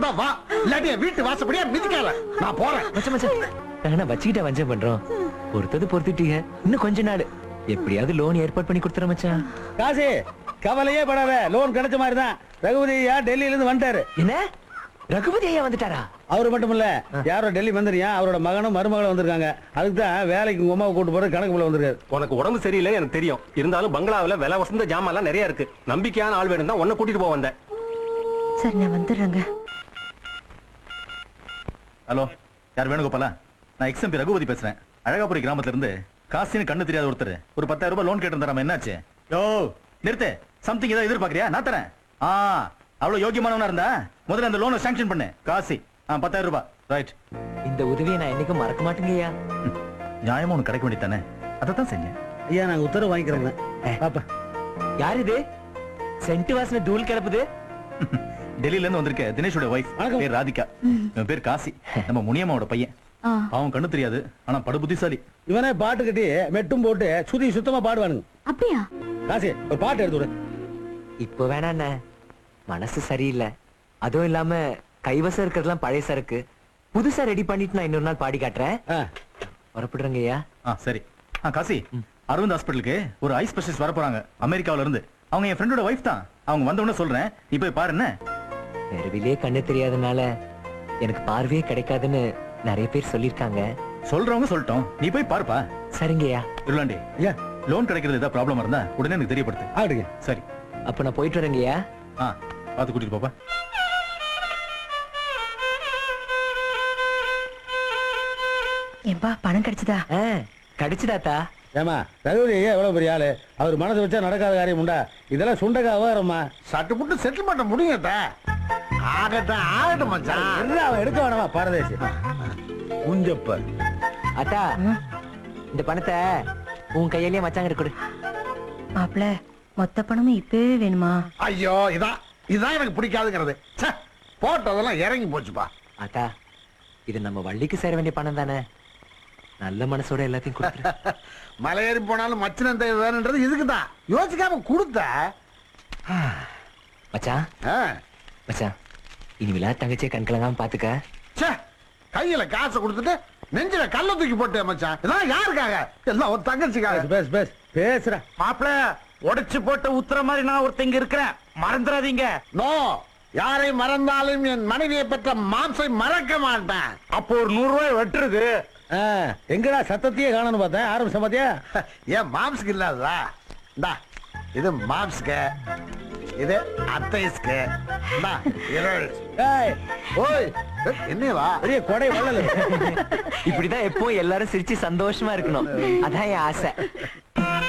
இருந்தா வா இல்லாட்டி என் வீட்டு வாசப்படியா மிதிக்காத நான் போறேன் மச்சான் மச்சான் நாங்க வச்சுக்கிட்ட வஞ்சம் பண்றோம் பொறுத்தது பொறுத்துட்டீங்க இன்னும் கொஞ்ச நாள் எப்படியாவது லோன் ஏற்பாடு பண்ணி கொடுத்துற மச்சான் காசி கவலையே படாத லோன் கிடைச்ச மாதிரி தான் ரகுபதி ஐயா டெல்லியில இருந்து வந்துட்டாரு என்ன ரகுபதி ஐயா வந்துட்டாரா அவரு மட்டும் இல்ல யாரோ டெல்லி வந்துறியா அவரோட மகனும் மருமகளும் வந்திருக்காங்க அதுக்கு தான் வேலைக்கு உங்க அம்மாவை கூட்டு போற கணக்கு போல வந்திருக்காரு உனக்கு உடம்பு சரியில்லை எனக்கு தெரியும் இருந்தாலும் பங்களாவுல விலை வசந்த ஜாமான்லாம் நிறைய இருக்கு நம்பிக்கையான ஆள் வேணும் தான் உன்னை கூட்டிட்டு போக வந்தேன் சரி நான் வந்துடுறேங்க ஹலோ யார் வேணுகோபாலா நான் எக்ஸ்எம்பி ரகுபதி பேசுறேன் அழகாபுரி கிராமத்துல இருந்து காசின்னு கண்ணு தெரியாத ஒருத்தர் ஒரு பத்தாயிரம் ரூபாய் லோன் கேட்டு என்னாச்சு யோ நிறுத்து சம்திங் ஏதோ எதிர்பார்க்கறியா நான் தரேன் ஆ அவ்வளவு யோகியமானவனா இருந்தா முதல்ல அந்த லோனை சாங்ஷன் பண்ணு காசி ஆ பத்தாயிரம் ரூபாய் ரைட் இந்த உதவியை நான் என்னைக்கும் மறக்க மாட்டேங்க ஐயா நியாயமா உனக்கு கிடைக்க வேண்டியதானே அதை தான் செஞ்சேன் ஐயா நாங்க உத்தரவு வாங்கிக்கிறோங்க பாப்பா யார் இது சென்ட் வாசனை தூள் கிளப்புது டெல்லியில இருந்து வந்திருக்க தினேஷோட வைஃப் வணக்கம். பேர் ராதிகா இவன் பேர் காசி நம்ம முனியம்மாவோட பையன் ஆ அவன் கண்ணு தெரியாது ஆனா படு புத்திசாலி இவனே பாட்டு கட்டி மெட்டும் போட்டு சுதி சுத்தமா பாடுவானுங்க அப்படியா காசி ஒரு பாட்டு எடுத்து விடு இப்போ வேணா அண்ணே மனசு சரியில்லை அதுவும் இல்லாம கைவசம் இருக்கிறதுலாம் பழைய சரக்கு புதுசா ரெடி பண்ணிட்டு நான் இன்னொரு நாள் பாடி காட்டுறேன் ஆ, புறப்படுறேங்க ஐயா ஆ சரி ஆ காசி அரவிந்த் ஹாஸ்பிட்டலுக்கு ஒரு ஐ ஸ்பெஷலிஸ்ட் வர போறாங்க அமெரிக்காவுல இருந்து அவங்க என் ஃப்ரெண்டோட வைஃப் தான் அவங்க வந்த உடனே சொல்றேன் நீ போய் பாரு என்ன தெருவிலே கண்ணு தெரியாதனால எனக்கு பார்வையே கிடைக்காதுன்னு நிறைய பேர் சொல்லியிருக்காங்க சொல்றவங்க சொல்லிட்டோம் நீ போய் பாருப்பா சரிங்கய்யா இருளாண்டி ஐயா லோன் கிடைக்கிறது ஏதாவது ப்ராப்ளம் இருந்தா உடனே எனக்கு தெரியப்படுத்து ஆடுங்க சரி அப்ப நான் போயிட்டு வரேங்கய்யா ஆ பார்த்து கூட்டிட்டு போப்பா ஏன்பா பணம் கிடைச்சதா ஆ, கிடைச்சுதாத்தா ஏமா ரகுபதி ஐயா எவ்வளவு பெரிய ஆளு அவர் மனசு வச்சா நடக்காத காரியம் உண்டா இதெல்லாம் சுண்டக்கா விவரம்மா சட்டு புட்டு செட்டில் பண்ண முடியுங்கட்ட ஆகட்டும் ஆகட்டும் மச்சான் என்ன அவன் எடுக்க வேணாமா பாரதேசி குஞ்சப்ப அத்தா இந்த பணத்தை உன் கையிலேயே மச்சாங்க கொடு மாப்பிள மொத்த பணமும் இப்பவே வேணுமா ஐயோ இதான் இதான் எனக்கு பிடிக்காதுங்கிறது ச்சே, போட்டதெல்லாம் இறங்கி போச்சுப்பா அத்தா இது நம்ம வள்ளிக்கு சேர வேண்டிய பணம் தானே நல்ல மனசோட எல்லாத்தையும் கொடுத்துரு மலையேறி போனாலும் மச்சினன் தேவை வேணுன்றது இதுக்கு தான் யோசிக்காம கொடுத்த மச்சான் ஆ, மச்சான் இனிமேலா தங்கச்சியை கண்கலங்காம பாத்துக்க ச்சே, கையில காசை கொடுத்துட்டு நெஞ்சில கல்ல தூக்கி போட்டேன் மச்சான் இதெல்லாம் யாருக்காக எல்லாம் ஒரு தங்கச்சிக்காக பேசு பேசு பேசுற மாப்பிள உடைச்சு போட்ட உத்தர மாதிரி நான் ஒருத்தங்க இருக்கிறேன் மறந்துடாதீங்க நோ யாரை மறந்தாலும் என் மனைவியை பெற்ற மாம்சை மறக்க மாட்டேன் அப்போ ஒரு நூறு ரூபாய் வெட்டுறது ஆ, எங்கடா சத்தத்தையே காணணும் பார்த்தேன் ஆரம்பிச்ச பாத்தியா ஏன் மாம்ஸ்க்கு இல்லாததா இந்தா இது மாம்ஸ்க்கு இது அத்தைஸ்க்கு இந்தா இருள் ஏய், ஓய் என்னவா பெரிய கொடை வள்ளல் இப்படிதான் எப்பவும் எல்லாரும் சிரிச்சு சந்தோஷமா இருக்கணும் அதான் என் ஆசை